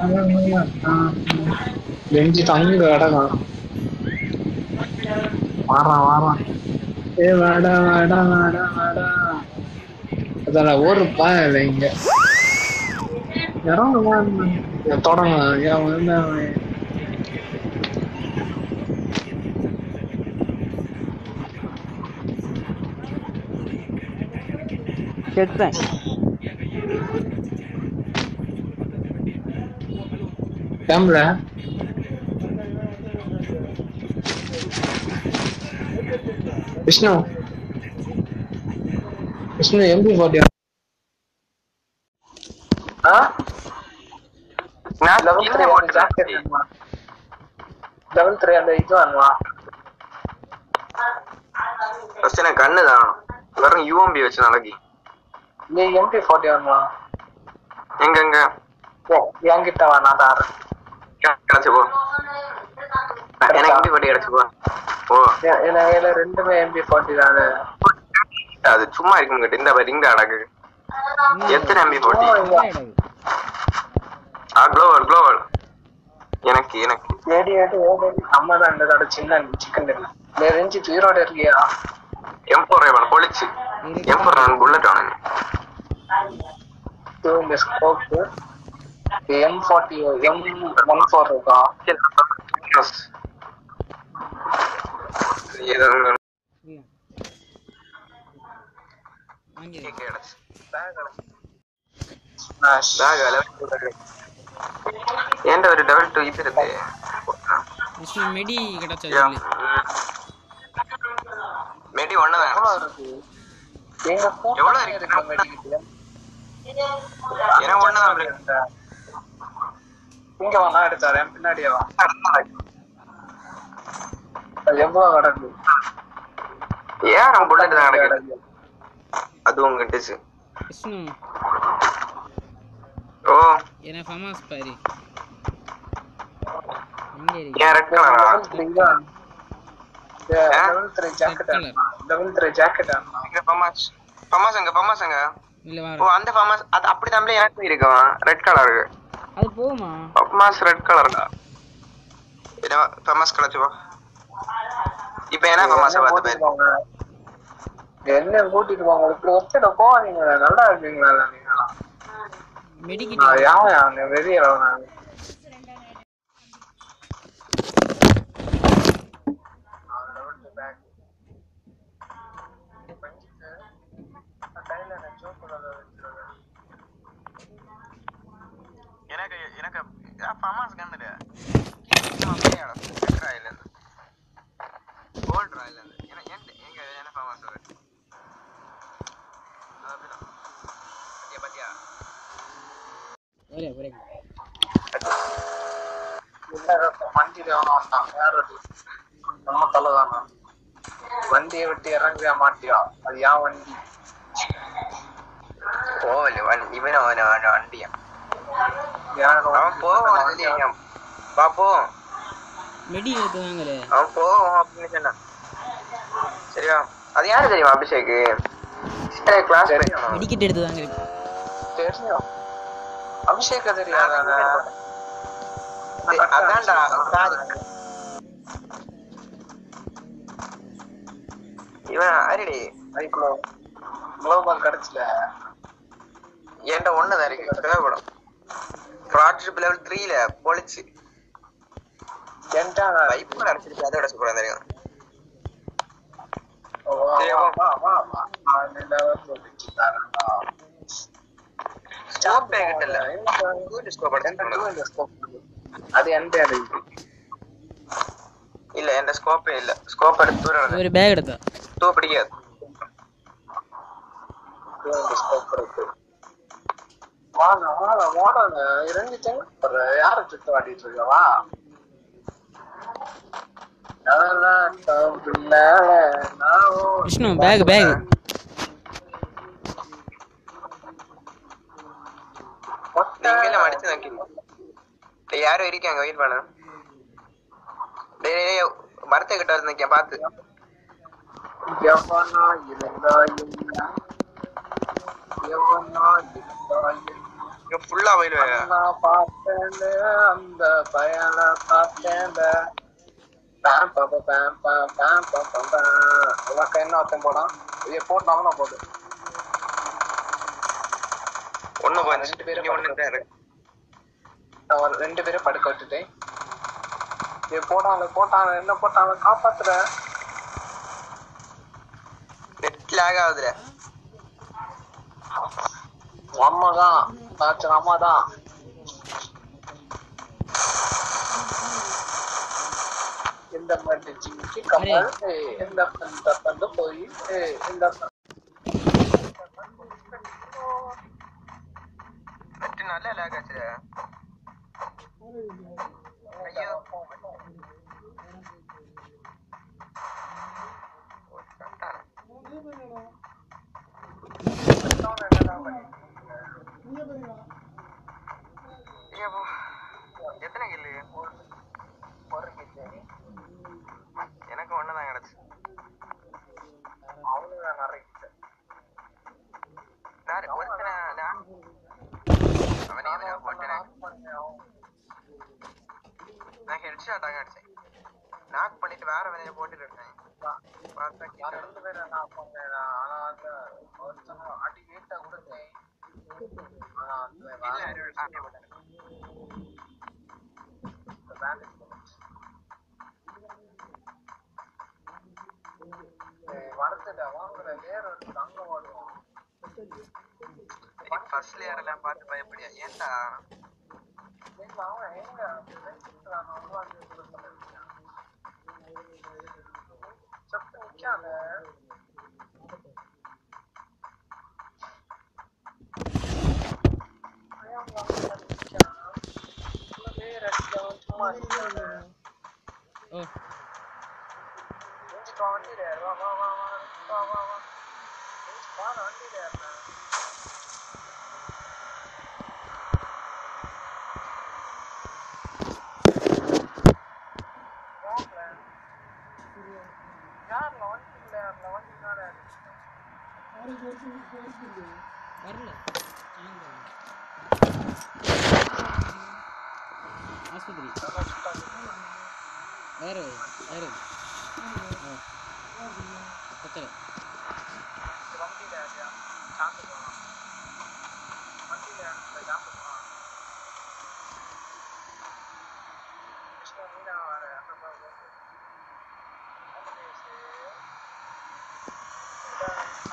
வெஞ்சி தங்க கிடக்கும் வாரான் வாரான் ஏ வாடா வாடா வாடா வாடா அதான் ஒரு பாயல இங்க இறங்குமா தொடங்க ஏன் வந்து அவன் செத்தேன் கேம்ல Vishnu Vishnu M P forty level three அந்த ஜாக்கெட் வேணுமா லெவல் த்ரீ அந்த இது வேணுமா ஃபர்ஸ்ட் எனக்கு கண்ணு தான் வெறும் யூஎம்பி வச்சு நாளைக்கு நீ எம்பி ஃபார்ட்டி வேணுமா எங்க எங்க ஓ என்கிட்ட வா நான் தாரேன் கிடைச்சு போ எனக்கு எம்பி பட்டி கிடைச்சு போ ஓ எ- என் கையில ரெண்டுமே எம்பி ஃபார்ட்டி தானே அது சும்மா இருக்கும் கிட்ட இந்த ரிங் அடக்கு எத்தனை எம்பி போட்டி ஆ க்ளோவல் க்ளோவல் எனக்கு எனக்கு ஏடி ஏடி ஏடி அம்மா தான் இந்த கடை சின்ன சிக்கன் இல்லை நீ ரெஞ்சி உயிரோட இருக்கியா எம்போர் ரேவன் பொழிச்சு எம்போர் ரேவன் புல்லட் அவனுங்க இது இந்த scope M forty M one four இருக்கா ஏதோ வாங்கிடு கிடைச்சு ஸ்மாஷ் பேக் லெவல் ஏன்டா ஒரு டபுள் டூ இது இருக்கு விஷ்ணு மெடி கிடைச்சது யா. சொல்லு. ம். மெடி ஒன்று எவ்வளோ தான் இருக்கு எங்க எவ்வளவு கூட்டம் இருக்கு? இருக்கு மெடிக்கிட்டு ஏன்னா ஒன்று தான் இருக்கு. இங்க வா நான் எடுத்தாரேன் பின்னாடியே வா அது எவ்வளவு கிடக்கு ஏன் நம்ம புல்லட் தான் கிடைக்குது அது உங்க டிச்சு விஷ்ணு ஓ என்ன ஃபமாஸ் பாரு எங்க இருக்கு ஏன் ரெட் கலரா level three jacket level three jacket இங்க ஃபமாஸ் ஃபமாஸ் எங்க ஃபமாஸ் எங்க இல்ல ஓ வர அந்த ஃபமாஸ் அது அப்படி தான் எனக்கு இருக்கும் ரெட் கலர் அது போகுமா ஃபமாஸ் ரெட் கலர்டா என்ன ஃபமாஸ் கிடைச்சு வா இப்போ என்ன ஃபமாஸ் பார்த்து பேர் என்ன கூட்டிட்டு போங்க இப்படி ஒத்திட போவாதீங்களா நல்லா இருக்கீங்களா நீங்களா மெடிக்கிட்டு நான் யாவன் அவங்க வெளியே நான் எனக்கு எனக்கு ஃபமாஸ் கண்டுடு கோல்ட் ராயில் எங்க எங்க என்ன ஃபமாஸ் பாத்தியா ஒரே ஒரே வண்டி தேவனா வந்தான் யார் அது நம்ம தலைதானா வண்டியை விட்டு இறங்கவே மாட்டியா அது ஏன் வண்டி போவல வண்டி இவன் அவன் அவன் வண்டியா எனக்கு அவன் போவான் தெரியும் பாப்போம் மெடி எடுத்து வாங்கல அவன் போவான் அப்படின்னு சொன்னான் சரியா அது யாரு தெரியுமா அபிஷேக் கிளாஸ் தெரியும். மெடிக்கிட்டு எடுத்து வாங்க தெரியும் அபிஷேக தெரியாத அதான்டா சாரி இவன் அரிடி குளோபல் கிடைச்சல என்கிட்ட ஒண்ணுதான் இருக்கு தேவைப்படும் ப்ராடக்ட் லெவல் த்ரீல பொழிச்சு என்கிட்ட பைப்பு அடிச்சிருச்சு அதோட சூப்பரா தெரியும் வா, சரி, வா, வா. வா, வா, வா. நான் இந்த level சொல்லிட்டு தரேன்டா. ஸ்டாப் கிட்ட இல்ல good scope என்கிட்ட அடிச்சு two in the scope இருக்கு. அது என்கிட்ட இருக்கு இல்ல எந்த ஸ்கோப்பே இல்ல ஸ்கோப் எடுத்து தூரம் ஒரு பேக் எடுத்தா தூ பிடிக்காது two in the scope இருக்கு வாங்க வாங்க வாங்க இறங்கி செங்க யாரை சுத்த வாட்டிட்டு இருக்க வா அதெல்லாம் தவிர நான் ஓ- விஷ்ணு பேக் பேக் நீங்களே மடிச்சு நக்கி டேய் யாரும் இருக்காங்க வெயிட் பண்ணு டேய் டேய், டேய் மரத்தை கிட்ட இருந்தீங்க பாத்து எவனா இருந்தாயும் எவனா இருந்தாயும் இங்க ஃபுல்லா வயல் வேற நான் பார்த்தேன் அந்த பயனை பார்த்தேன் பேம் பாப்பா பேம் பேம் பேம் பாப்பா பேம் உனக்கு என்ன அர்த்தம் போடான் இதை போட்டாங்கன்னா போடு ஒண்ணு ரெண்டு போச்சு பேரும் இங்க ஒண்ணு தான் இருக்கு நான் ஒரு ரெண்டு பேரும் படுக்க விட்டுட்டேன் இது போட்டாங்க போட்டாங்க என்ன போட்டாங்க காப்பாத்துற நெட் லாக் ஆகுதுல அம்மா தான் தாச்சு அம்மா தான் இந்த மாதிரி ஜிமிக்கி கமல் ஏய், இந்த பந்த பந்து போய் ஏய், இந்த ப- நெட் நல்ல லாக் ஆச்சுல ஐயோ ஒரு கட்டான. ஐயோ, எத்தனை கில்லு ஒரு கிட்டு. எனக்கு ஒண்ணுதான் கிடைச்சு அவனுங்க நிறைய கிட்டு. யாரு ஒருத்தனை நான் அவனே எதுனா போட்டேனே நான் ஹெட் ஷாட் ஆக அடிச்சேன் நாக் பண்ணிட்டு வேற வேலையில போட்டுட்டு இருக்கேன் பார்த்தா நான் கிட்ட ரெண்டு பேரும் என்ன பண்ணேன் ஆனா அந்த ஒருத்தனை அடி வேட்டா கொடுத்தேன் ஆனா அந்த இல்ல வேலை ஆட்டே போட்டேன் bandage போட்டுச்சு. ஏய், வளர்த்துட்டா வாங்குற வேற ஒரு தங்க வாடுவோம் ஃபர்ஸ்ட் லேயர் எல்லாம் பார்த்து பயப்படியா ஏன்டா அவன் எங்க வெச்சுக்கிறான் உருவாக்கி கொடுக்கல சத்து நிக்காத ஐயா, அவங்க நிக்கான். உள்ள வேற அடிக்காம சும்மா நிக்காத. ஓ நெஞ்சுக்கு வா, வண்டியில ஏறு. வா, வா, வா, வா. வா, வா, வா. நெஞ்சுக்கு வா, நான் வண்டியில ஏறுறேன். வாங்க. யாருல வண்டியில ஏறல, வண்டி மேல ஏறு. வரல ஆஸ்பத்திரி நல்லா சுத்தாது. வேற வேற பத்தல வண்டியில ஏறியா? சாந்து போலாம். வண்டியில ஏறல, சாந்து போலாம். கிருஷ்ணா, நீடா வர. அந்த மாதிரி வந்து. ஆம்புலன்ஸு. இதா.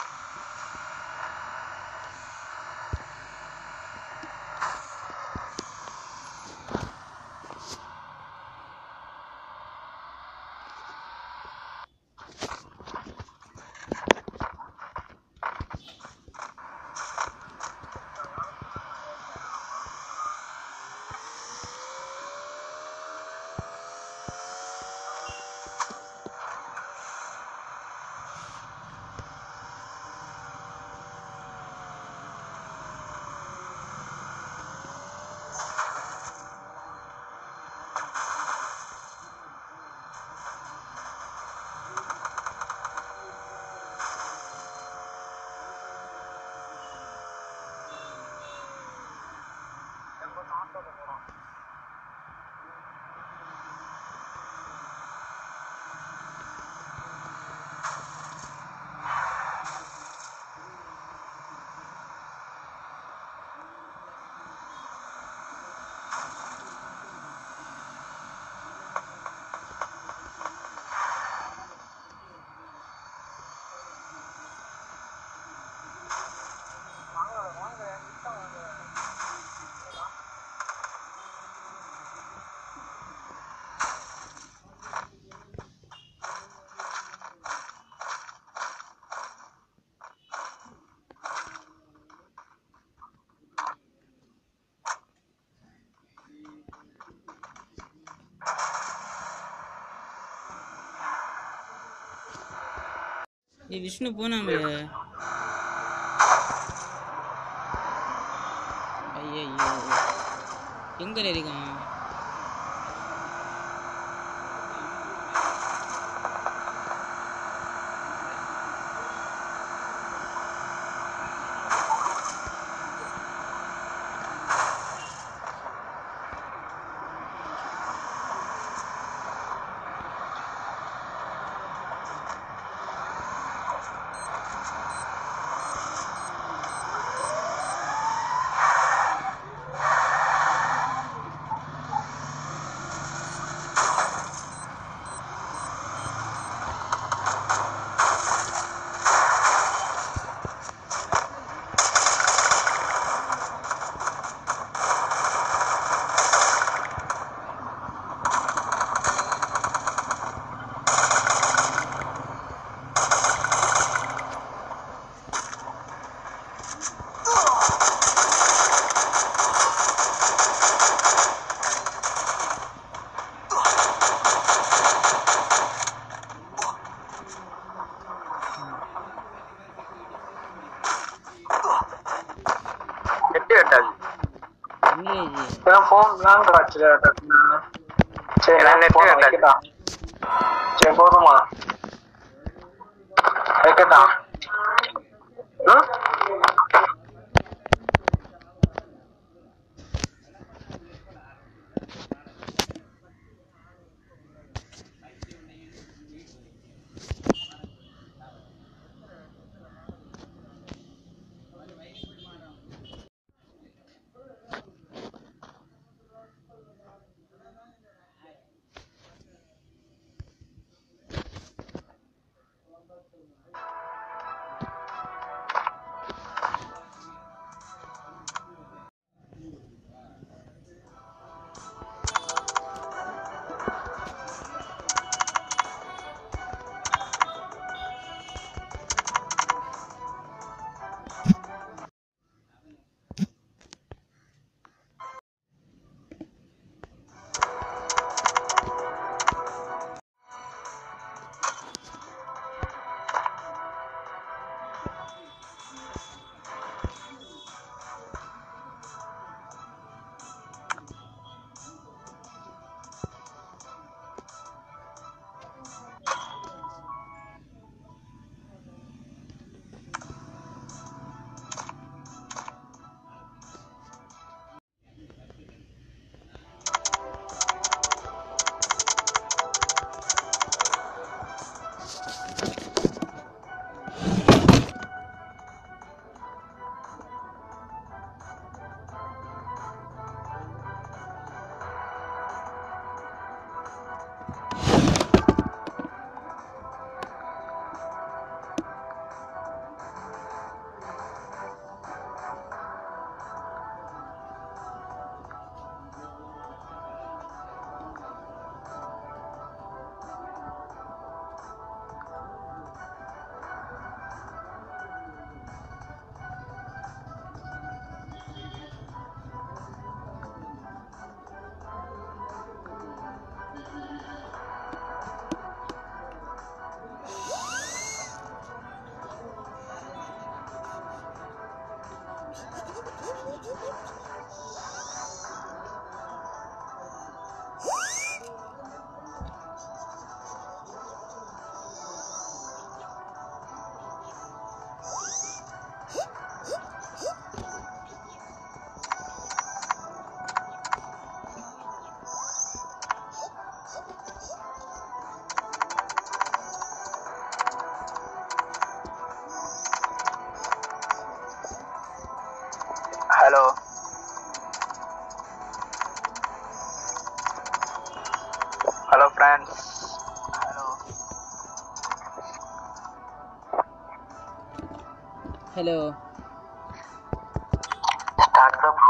எப்போ ஆட்டோல போறோம் வாங்க வாங்க கிட்ட வாங்க ஏய் விஷ்ணு போனாமே ஐயோ எங்க இருக்கான் என்னங்கடா ஆச்சு டக்குன்னு? சரி என்ன நான் net போதும், cut ஆச்சு. வைக்கட்டா சரி போதுமா வைக்கட்டா ம்? Hello hello friends hello hello start bro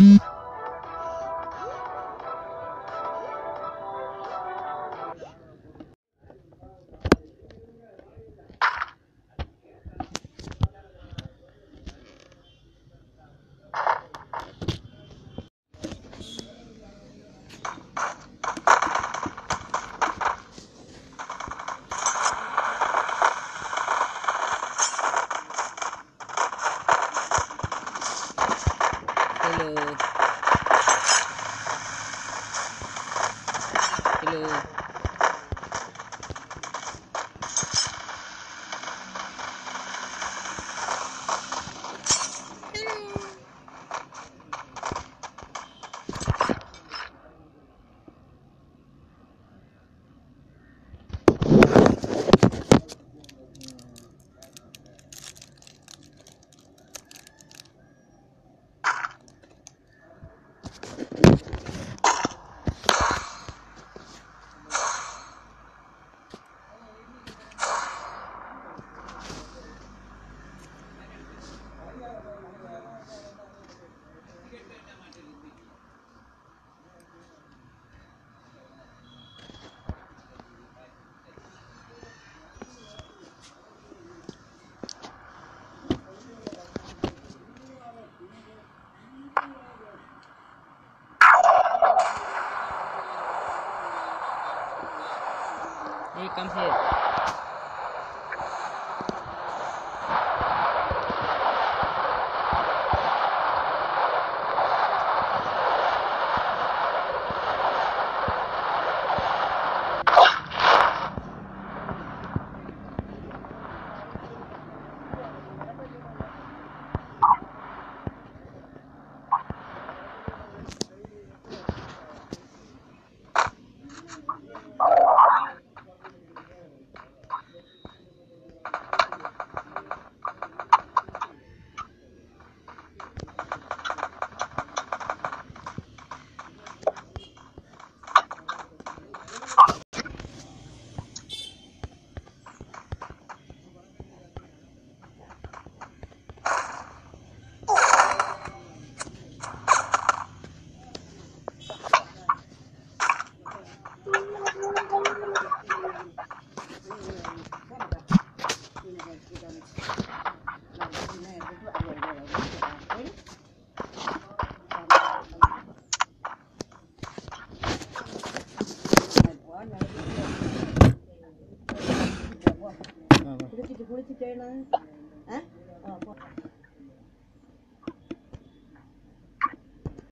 hello hello Hey, come here. குளிச்சுட்டு குளிச்சுட்டேன்னு ஆ? ஆ, போ